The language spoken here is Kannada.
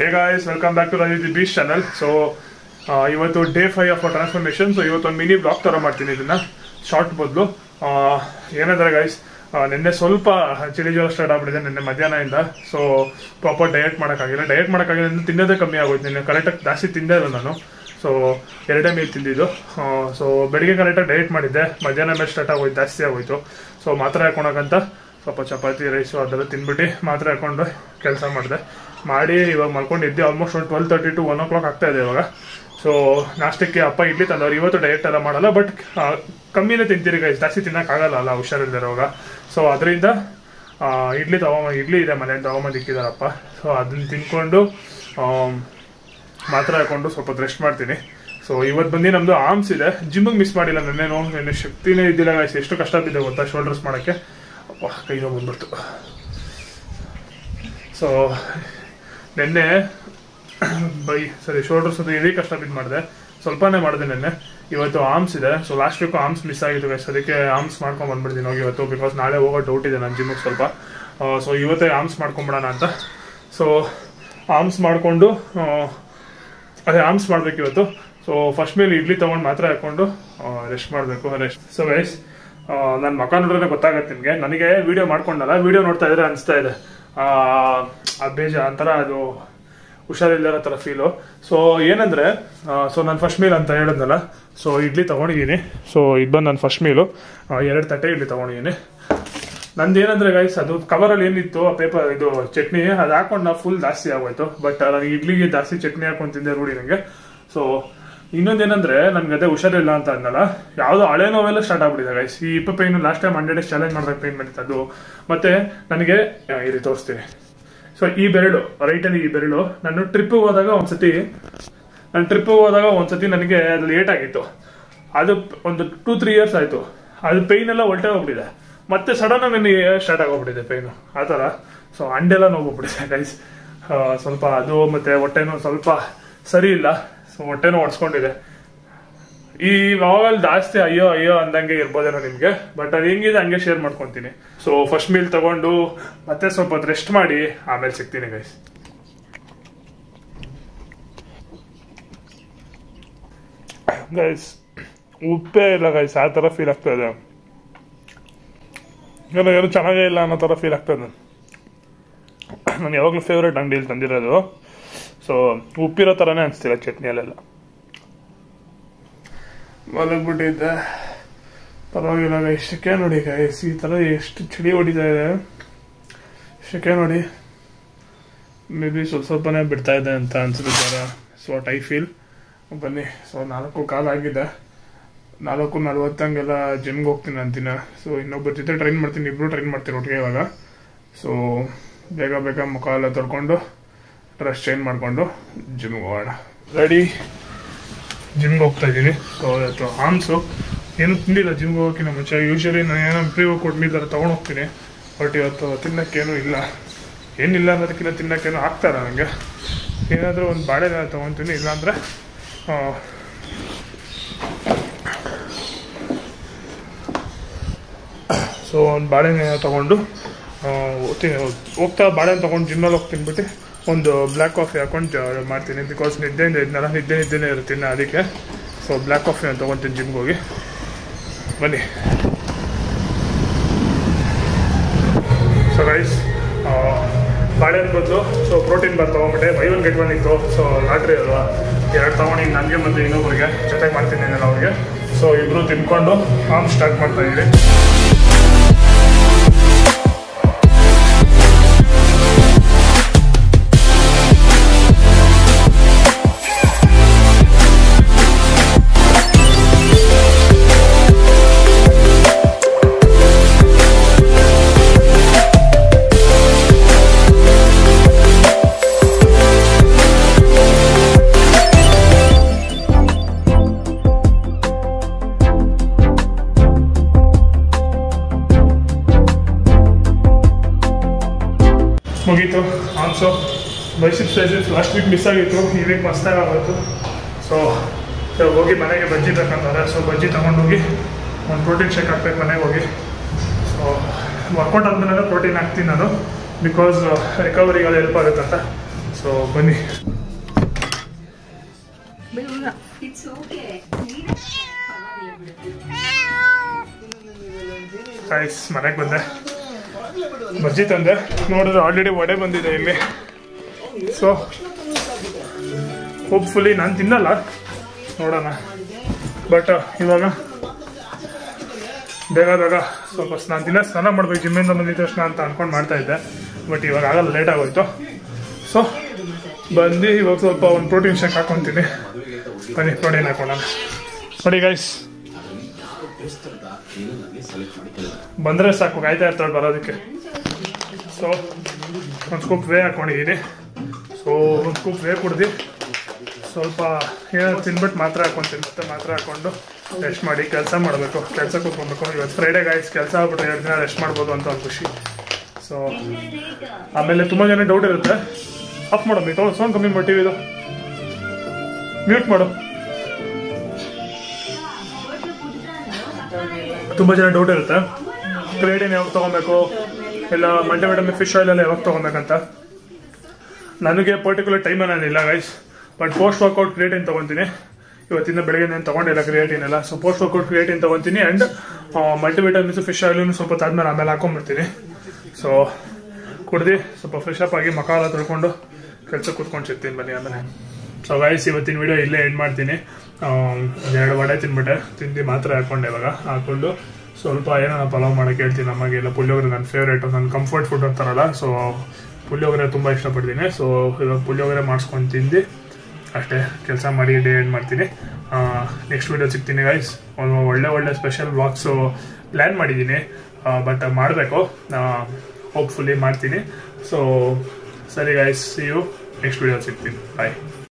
Hey guys welcome back to Raji the beach channel so ಇವತ್ತು day five of transformation so ಇವತ್ತು ಒಂದು ಮಿನಿ ಬ್ಲಾಗ್ ಥರ ಮಾಡ್ತೀನಿ ಇದನ್ನ ಶಾರ್ಟ್ ಬದಲು ಏನಂದ್ರೆ ಗೈಸ್ ನಿನ್ನೆ ಸ್ವಲ್ಪ ಚಳಿ ಜ್ವರ ಸ್ಟಾರ್ಟ್ ಆಗ್ಬಿಟ್ಟಿದೆ ನಿನ್ನೆ ಮಧ್ಯಾಹ್ನದಿಂದ ಸೊ ಪ್ರಾಪರ್ ಡಯಟ್ ಮಾಡೋಕ್ಕಾಗಿಲ್ಲ ಡಯಟ್ ಮಾಡೋಕ್ಕಾಗಿಲ್ಲ ಅಂದ್ರೆ ತಿನ್ನೋದೇ ಕಮ್ಮಿ ಆಗೋಯ್ತು ನಿನ್ನೆ ಕರೆಕ್ಟಾಗಿ ಜಾಸ್ತಿ ತಿಂದೇ ಇಲ್ಲ ನಾನು ಸೊ ಎರಡೇ ಮೀಲ್ ತಿಂದಿದ್ದು ಸೊ ಬೆಳಿಗ್ಗೆ ಕರೆಕ್ಟಾಗಿ ಡಯಟ್ ಮಾಡಿದ್ದೆ ಮಧ್ಯಾಹ್ನ ಮೇಲೆ ಸ್ಟಾರ್ಟ್ ಆಗೋಯ್ತು ಜಾಸ್ತಿ ಆಗೋಯ್ತು ಸೊ ಮಾತ್ರೆ ಹಾಕೊಳಕಂತ ಸ್ವಲ್ಪ ಚಪಾತಿ ರೈಸು ಅದೆಲ್ಲ ತಿನ್ಬಿಟ್ಟು ಮಾತ್ರೆ ಹಾಕೊಂಡು ಕೆಲಸ ಮಾಡಿದೆ ಮಾಡಿ ಇವಾಗ ಮಲ್ಕೊಂಡಿದ್ದೆ ಆಲ್ಮೋಸ್ಟ್ ಒಂದು twelve thirty to one o'clock ಆಗ್ತಾ ಇದೆ ಇವಾಗ ಸೊ ನಾಷ್ಟಕ್ಕೆ ಅಪ್ಪ ಇಡ್ಲಿ ತಂದವ್ರು ಇವತ್ತು ಡಯಟ್ ಎಲ್ಲ ಮಾಡಲ್ಲ ಬಟ್ ಕಮ್ಮಿನೇ ತಿಂತೀರಿ ಗೈಸ್ ಜಾಸ್ತಿ ತಿನ್ನೋಕ್ಕಾಗಲ್ಲ ಅಲ್ಲ ಹುಷಾರಿಲ್ದಿರೋವಾಗ ಸೊ ಅದರಿಂದ ಇಡ್ಲಿ ತಗೊಂಬ ಇಡ್ಲಿ ಇದೆ ಮನೇಲಿ ತಗೊಂಬಂದಿಕ್ಕಿದಾರಪ್ಪ ಸೊ ಅದನ್ನ ತಿನ್ಕೊಂಡು ಆಮ್, ಮಾತ್ರೆ ಹಾಕೊಂಡು ಸ್ವಲ್ಪ ರೆಸ್ಟ್ ಮಾಡ್ತೀನಿ ಸೊ ಇವತ್ತು ಬಂದು ನಮ್ಮದು ಆರ್ಮ್ಸ್ ಇದೆ ಜಿಮ್ಮಿಗೆ ಮಿಸ್ ಮಾಡಿಲ್ಲ ನೆನ್ನೆನೋ ನೆನ್ನೆ ಶಕ್ತಿನೇ ಇದ್ದಿಲ್ಲ guys. ಎಷ್ಟು ಕಷ್ಟ ಬಿದ್ದೆ ಗೊತ್ತಾ ಶೋಲ್ಡರ್ಸ್ ಮಾಡೋಕ್ಕೆ ಅಪ್ಪ ಕೈ ನೋವು ಬಂದ್ಬಿಡ್ತು ಸೊ ನಿನ್ನೆ ಬೈ ಸರಿ ಶೋಲ್ಡರ್ಸ್ ಅದು ಹೆವಿ ಕಷ್ಟ ಬಿದ್ದು ಮಾಡಿದೆ ಸ್ವಲ್ಪನೇ ಮಾಡಿದೆ ನಿನ್ನೆ ಇವತ್ತು ಆರ್ಮ್ಸ್ ಇದೆ so last week arms miss ಆಗಿತ್ತು guys. ಅದಕ್ಕೆ ಆರ್ಮ್ಸ್ ಮಾಡ್ಕೊಂಡು ಬಂದ್ಬಿಡ್ತೀನಿ ಹೋಗಿ ಇವತ್ತು ಬಿಕಾಸ್ ನಾಳೆ ಹೋಗೋ ಡೌಟ್ ಇದೆ ನನ್ನ ಜಿಮ್ಮಿಗೆ ಸ್ವಲ್ಪ ಸೊ ಇವತ್ತೇ ಆರ್ಮ್ಸ್ ಮಾಡ್ಕೊಂಬಿಡೋಣ ಅಂತ ಸೊ ಆರ್ಮ್ಸ್ ಮಾಡಿಕೊಂಡು ಅದೇ ಆರ್ಮ್ಸ್ ಮಾಡ್ಬೇಕು ಇವತ್ತು ಸೊ ಫಸ್ಟ್ ಮೇಲೆ ಇಡ್ಲಿ ತಗೊಂಡು ಮಾತ್ರ ಹಾಕೊಂಡು ರೆಸ್ಟ್ ಮಾಡಬೇಕು ರೆಸ್ಟ್ ಸೊ ಗೈಸ್ ನನ್ನ ಮಕ ನೋಡಿದ್ರೆ ಗೊತ್ತಾಗತ್ತೆ ನಿಮಗೆ ನನಗೆ ವಿಡಿಯೋ ಮಾಡ್ಕೊಂಡಲ್ಲ ವಿಡಿಯೋ ನೋಡ್ತಾ ಇದ್ರೆ ಅನಿಸ್ತಾ ಇದೆ ಆ, ಆ ಬೇಜ ಒಂಥರ ಅದು ಹುಷಾರಿಲ್ಲರೋ ಥರ ಫೀಲು ಸೊ ಏನಂದ್ರೆ ಸೊ ನಾನು ಫಸ್ಟ್ ಮೀಲ್ ಅಂತ ಹೇಳಿದ್ನಲ್ಲ ಸೊ ಇಡ್ಲಿ ತಗೊಂಡಿದ್ದೀನಿ ಸೊ ಇದು ಬಂದು ನನ್ನ ಫಸ್ಟ್ ಮೀಲು ಎರಡು ತಟ್ಟೆ ಇಡ್ಲಿ ತಗೊಂಡಿದ್ದೀನಿ ನಂದು ಏನಂದ್ರೆ ಗೈಸ್ ಅದು ಕವರಲ್ಲಿ ಏನಿತ್ತು ಆ ಪೇಪರ್ ಇದು ಚಟ್ನಿ ಅದು ಹಾಕೊಂಡು ನಾ ಫುಲ್ ಜಾಸ್ತಿ ಆಗೋಯ್ತು ಬಟ್ ನನಗೆ ಇಡ್ಲಿಗೆ ಜಾಸ್ತಿ ಚಟ್ನಿ ಹಾಕೊಂಡು ತಿಂದೆ ರೂಢಿ ನನಗೆ ಸೊ ಇನ್ನೊಂದೇನಂದ್ರೆ ನನ್ಗೆ ಅದೇ ಹುಷಾರಿಲ್ಲ ಅಂತ ಅಂದಲ್ಲ ಯಾವುದೋ ಹಳೆ ನೋವೆಲ್ಲ ಸ್ಟಾರ್ಟ್ ಆಗ್ಬಿಟ್ಟಿದೆ ಗೈಸ್ ಈ ಇಪ್ಪ pain last time hundred days challenge ಮಾಡಿದಾಗ ಪೈನ್ ಬಂದಿತ್ತು ಅದು ಮತ್ತೆ ನನಗೆ ಆ, ಇಲ್ಲಿ ತೋರಿಸ್ತೀನಿ ಸೊ ಈ ಬೆರಳು ರೈಟಲ್ಲಿ ಈ ಬೆರಳು ನಾನು ಟ್ರಿಪ್ಪಿಗೆ ಹೋದಾಗ ಒಂದ್ಸತಿ ನಾನು ಟ್ರಿಪ್ಪಿಗೆ ಹೋದಾಗ ಒಂದ್ಸತಿ ನನಗೆ ಅದು ಲೇಟ್ ಆಗಿತ್ತು ಅದು ಒಂದು ಟೂ ತ್ರೀ ಇಯರ್ಸ್ ಆಯ್ತು ಅದು ಪೈನ್ ಎಲ್ಲ ಹೊಲ್ಟೆ ಹೋಗ್ಬಿಟ್ಟಿದೆ ಮತ್ತೆ ಸಡನ್ ಆಗಿ ನನಗೆ ಸ್ಟಾರ್ಟ್ ಆಗೋಗ್ಬಿಟ್ಟಿದೆ ಪೈನು ಆ ಥರ ಸೊ ಅಂಡೆಲ್ಲ ನೋಡ್ಬಿಟ್ಟಿದೆ ಗೈಸ್ ಸ್ವಲ್ಪ ಅದು ಮತ್ತೆ ಹೊಟ್ಟೆನೂ ಸ್ವಲ್ಪ ಸರಿ ಇಲ್ಲ ಸೊ ಹೊಟ್ಟೆನೂ ಒಡ್ಸ್ಕೊಂಡಿದೆ ಈ ವ್ಲಾಗಲ್ಲಿ ಜಾಸ್ತಿ ಅಯ್ಯೋ ಅಯ್ಯೋ ಅಂದಂಗೆ ಇರ್ಬೋದೇನೋ ನಿಮಗೆ ಬಟ್ ಅದು ಹೆಂಗಿದೆ ಹಂಗೆ ಶೇರ್ ಮಾಡ್ಕೊತೀನಿ ಸೊ ಫಸ್ಟ್ ಮೀಲ್ ತಗೊಂಡು ಮತ್ತೆ ಸ್ವಲ್ಪ ಹೊತ್ತು ರೆಸ್ಟ್ ಮಾಡಿ ಆಮೇಲೆ ಸಿಗ್ತೀನಿ ಗೈಸ್ ಗೈಸ್ ಉಪ್ಪೇ ಇಲ್ಲ ಗೈಸ್ ಆ ಥರ ಫೀಲ್ ಆಗ್ತಾ ಇದೆ ಏನೋ ಏನೋ ಚೆನ್ನಾಗೇ ಇಲ್ಲ ಅನ್ನೋ ಥರ ಫೀಲ್ ಆಗ್ತದೆ ನಾನು ಯಾವಾಗಲೂ ಫೇವ್ರೇಟ್ ಅಂಗಡಿಯಲ್ಲಿ ತಂದಿರೋದು ಸೊ ಉಪ್ಪಿರೋ ಥರನೇ ಅನಿಸ್ತಿಲ್ಲ ಚಟ್ನಿಯಲ್ಲೆಲ್ಲ ಮಲಗ್ಬಿಟ್ಟಿದ್ದೆ ಪರವಾಗಿಲ್ಲ ಗೈಸ್ ಶೆಕೆ ನೋಡಿ ಗೈಸ್ ಈ ಥರ ಎಷ್ಟು ಚಳಿ ಹೊಡಿತಾ ಇದೆ ಶೆಕೆ ನೋಡಿ ಮೇ ಬಿ ಸ್ವಲ್ಪ ಸ್ವಲ್ಪನೇ ಬಿಡ್ತಾ ಇದೆ ಅಂತ ಅನ್ಸುತ್ತೆ ಜ್ವರ ಸೊ ವಾಟ್ ಐ ಫೀಲ್ ಬನ್ನಿ ಸೊ ನಾಲ್ಕು ಕಾಲ ಆಗಿದೆ ನಾಲ್ಕು ನಲ್ವತ್ತಂಗೆಲ್ಲ ಜಿಮ್ಗೆ ಹೋಗ್ತೀನಿ ಅಂತೀನ ಸೊ ಇನ್ನೊಬ್ಬರ ಜೊತೆ ಟ್ರೈನ್ ಮಾಡ್ತೀನಿ ಇಬ್ರು ಟ್ರೈನ್ ಮಾಡ್ತೀನಿ ಒಟ್ಟಿಗೆ ಇವಾಗ ಸೊ ಬೇಗ ಬೇಗ ಮುಖ ಎಲ್ಲ ತೊಳ್ಕೊಂಡು ಡ್ರೆಸ್ ಚೇಂಜ್ ಮಾಡಿಕೊಂಡು ಜಿಮ್ಗೆ ಹೋಗೋಣ ರೆಡಿ ಜಿಮ್ಗೆ ಹೋಗ್ತಾ ಇದ್ದೀನಿ ಸೊ ಇವತ್ತು ಆಮ್ಸು ಏನು ತಿಂದಿಲ್ಲ ಜಿಮ್ಗೆ ಹೋಗೋಕ್ಕಿಂತ ಮುಂಚೆ ಯೂಶಲಿ ನಾನು ಏನೋ ಪ್ರೀ ವರ್ಕೌಟ್ ಮೀಲ್ ಥರ ತೊಗೊಂಡು ಹೋಗ್ತೀನಿ ಬಟ್ ಇವತ್ತು ತಿನ್ನೋಕ್ಕೇನು ಇಲ್ಲ ಏನಿಲ್ಲ ಅನ್ನೋದಕ್ಕಿಂತ ತಿನ್ನೋಕ್ಕೇನು ಆಗ್ತಾರ ನನಗೆ ಏನಾದರೂ ಒಂದು ಬಾಳೆನ ತೊಗೊತೀನಿ ಇಲ್ಲಾಂದರೆ ಸೊ ಒಂದು ಬಾಳೆಹಣ್ಣು ತೊಗೊಂಡು ಆ, ಹೋಗ್ತೀನಿ ಹೋಗ್ತಾ ಬಾಳೆಹಣ್ಣು ತೊಗೊಂಡು ಜಿಮ್ಮಲ್ಲಿ ಹೋಗಿ ತಿನ್ಬಿಟ್ಟು ಒಂದು ಬ್ಲ್ಯಾಕ್ ಕಾಫಿ ಹಾಕೊಂಡು ಮಾಡ್ತೀನಿ ಬಿಕಾಸ್ ನಿದ್ದೆಯಿಂದ ಇದ್ನಲ್ಲ ನಿದ್ದೆ ನಿದ್ದೆನೇ ಇರ್ತೀನಿ ಅದಕ್ಕೆ ಸೊ ಬ್ಲ್ಯಾಕ್ ಕಾಫಿ ಅಂತ ತೊಗೊತೀನಿ ಜಿಮ್ಗೆ ಹೋಗಿ ಬನ್ನಿ ಸೊ ಗೈಸ್ ಬಾಳೆಹಣ್ಣು ಬದಲು ಸೊ ಪ್ರೋಟೀನ್ ಬಾರ್ ತೊಗೊಂಬಿಟ್ಟೆ ಬೈ ಒನ್ ಗೆಟ್ ಒನ್ ಇತ್ತು ಸೊ ಲಾಟ್ರಿ ಅಲ್ವಾ ಎರಡು ತೊಗೊಂಡು ನನಗೆ ಮತ್ತು ಇನ್ನೊಬ್ಬರಿಗೆ ಜೊತೆಗೆ ಮಾಡ್ತೀನಿ ನಾನು ಅವ್ರಿಗೆ ಸೊ ಇಬ್ಬರು ತಿನ್ಕೊಂಡು ಆಮ್ ಸ್ಟಾರ್ಟ್ ಮಾಡ್ತಾ ಇದ್ದೀನಿ ಮುಗೀತು also biceps sizes last week miss ಆಗಿತ್ತು ಈ ವೀಕ್ ಮಸ್ತಾಗಿ ಆಗೋಯ್ತು ಸೊ ಹೋಗಿ ಮನೆಗೆ ಬಜ್ಜಿ ಬೇಕಂತಾರೆ ಸೊ ಬಜ್ಜಿ ತಗೊಂಡೋಗಿ ಒಂದು ಪ್ರೋಟೀನ್ ಶೇಕ್ ಹಾಕ್ಬೇಕು ಮನೆಗೆ ಹೋಗಿ ಸೊ ವರ್ಕೌಟ್ ಆದಮೇಲೆ ಪ್ರೋಟೀನ್ ಹಾಕ್ತೀನಿ ನಾನು ಬಿಕಾಸ್ ರಿಕವರಿಗೆ ಅದು ಹೆಲ್ಪ್ ಆಗುತ್ತಂತ ಸೊ ಸೊ ಬನ್ನಿ ಗೈಸ್ ಮನೆಗೆ ಬಂದೆ ಬಜ್ಜಿ ತಂದೆ ನೋಡಿದ್ರೆ ಆಲ್ರೆಡಿ ವಡೆ ಬಂದಿದೆ ಇಲ್ಲಿ ಸೊ ಹೋಪ್ಫುಲಿ ನಾನು ತಿನ್ನಲ್ಲ ನೋಡೋಣ ಬಟ್ ಇವಾಗ ಬೇಗ ಬೇಗ ಸ್ವಲ್ಪ ನಾನು ದಿನ ಸ್ನಾನ ಮಾಡ್ಬೇಕು ಜಿಮ್ಮಿಂದ ಬಂದಿದ್ದ ತಕ್ಷಣ ಅಂತ ಅನ್ಕೊಂಡು ಮಾಡ್ತಾ ಇದ್ದೆ ಬಟ್ ಇವಾಗ ಆಗಲ್ಲ ಲೇಟ್ ಆಗೋಯ್ತು ಸೊ ಬಂದು ಇವಾಗ ಸ್ವಲ್ಪ ಒಂದು ಪ್ರೋಟೀನ್ ಶೇಕ್ ಹಾಕೊತೀನಿ ಬನ್ನಿ ಪ್ರೋಟೀನ್ ಹಾಕೊಳ್ಳೋಣ ನೋಡಿ ಗೈಸ್ ಬಂದರೆ ಸಾಕು ಕಾಯ್ತಾ ಇರ್ತಾಳೆ ಬರೋದಕ್ಕೆ ಸೊ ಒಂದು ಸ್ಕೂಪ್ ವೇ ಹಾಕೊಂಡಿದ್ದೀನಿ ಸೊ ಒಂದು ಸ್ಕೂಪ್ ವೇ ಕುಡ್ದು ಸ್ವಲ್ಪ ಏನಾದ್ರು ತಿನ್ಬಿಟ್ಟು ಮಾತ್ರ ಹಾಕೊಂತೀನಿ ಮತ್ತೆ ಮಾತ್ರ ಹಾಕೊಂಡು ರೆಸ್ಟ್ ಮಾಡಿ ಕೆಲಸ ಮಾಡಬೇಕು ಕೆಲಸ ಕೂತ್ಕೊಬೇಕು ಇವತ್ತು ಫ್ರೈಡೆ ಗಾಯ್ಸ್ ಕೆಲಸ ಆಗ್ಬಿಟ್ರೆ ಎರಡು ದಿನ ರೆಸ್ಟ್ ಮಾಡ್ಬೋದು ಅಂತ ಒಂದು ಖುಷಿ ಸೊ ಆಮೇಲೆ ತುಂಬ ಜನ ಡೌಟ್ ಇರುತ್ತೆ ಆಫ್ ಮಾಡು ಮೀಟು ಸೌಂಡ್ ಕಮ್ಮಿ ಮಾಡಿ ಟಿವಿದು ಮ್ಯೂಟ್ ಮಾಡು ತುಂಬ ಜನ ಡೌಟ್ ಇರುತ್ತೆ ಕ್ರಿಯೇಟಿನ್ ಯಾವಾಗ ತೊಗೊಬೇಕು ಇಲ್ಲ ಮಲ್ಟಿವಿಟಮಿನ್ ಫಿಶ್ ಆಯಿಲ್ ಎಲ್ಲ ಯಾವಾಗ ತೊಗೊಬೇಕಂತ ನನಗೆ ಪರ್ಟಿಕ್ಯುಲರ್ ಟೈಮ್ ಏನಿಲ್ಲ guys but post workout creatine ತೊಗೊತೀನಿ ಇವತ್ತಿಂದ ಬೆಳಗ್ಗೆ ನಾನು ತೊಗೊಂಡಿಲ್ಲ ಕ್ರಿಯೇಟಿನ್ ಎಲ್ಲ ಸೊ ಪೋಸ್ಟ್ ವರ್ಕೌಟ್ ಕ್ರಿಯೇಟಿನ್ ತೊಗೊತೀನಿ ಆ್ಯಂಡ್ ಮಲ್ಟಿವಿಟಮಿನ್ಸ್ ಫಿಶ್ ಆಯಿಲು ಸ್ವಲ್ಪ ತಾದ್ಮೇಲೆ ಆಮೇಲೆ ಹಾಕೊಂಡ್ಬಿಡ್ತೀನಿ ಸೊ ಕುಡ್ದು ಸ್ವಲ್ಪ ಫ್ರೆಶ್ ಅಪ್ ಆಗಿ ಮಕ ಎಲ್ಲ ತೊಳ್ಕೊಂಡು ಕೆಲಸ ಕೂತ್ಕೊಂಡು ಸಿಗ್ತೀನಿ ಬನ್ನಿ ಆಮೇಲೆ ಸೊ ಗೈಸ್ ಇವತ್ತಿನ ವಿಡಿಯೋ ಇಲ್ಲೇ ಎಂಡ್ ಮಾಡ್ತೀನಿ ಎರಡು ವಡೆ ತಿನ್ಬಿಟ್ಟೆ ತಿಂದು ಮಾತ್ರ ಹಾಕೊಂಡೆ ಇವಾಗ ಹಾಕೊಂಡು ಸ್ವಲ್ಪ ಏನೋ ಪಲಾವ್ ಮಾಡೋಕೆ ಹೇಳ್ತೀನಿ ನಮಗೆ ಎಲ್ಲ ಪುಳಿಯೋಗರೆ ನನ್ನ ಫೇವ್ರೇಟು ನನ್ನ ಕಂಫರ್ಟ್ ಫುಡ್ ಅಂತಾರಲ್ಲ ಸೊ ಪುಳಿಯೋಗರೆ ತುಂಬ ಇಷ್ಟಪಡ್ತೀನಿ ಸೊ ಇವಾಗ ಪುಳಿಯೋಗರೆ ಮಾಡಿಸ್ಕೊಂಡು ತಿಂದು ಅಷ್ಟೇ ಕೆಲಸ ಮಾಡಿ ಡೇ ಎಂಡ್ ಮಾಡ್ತೀನಿ ನೆಕ್ಸ್ಟ್ ವಿಡಿಯೋ ಸಿಗ್ತೀನಿ ಗೈಸ್ ಒಂದು ಒಳ್ಳೆ ಒಳ್ಳೆ ಸ್ಪೆಷಲ್ ಬ್ಲಾಗ್ಸು ಪ್ಲ್ಯಾನ್ ಮಾಡಿದ್ದೀನಿ ಬಟ್ ಮಾಡಬೇಕು ಹೋಪ್ಫುಲಿ ಮಾಡ್ತೀನಿ ಸೊ ಸರಿ ಗೈಸ್ ಯು ನೆಕ್ಸ್ಟ್ ವಿಡಿಯೋ ಸಿಗ್ತೀನಿ ಬಾಯ್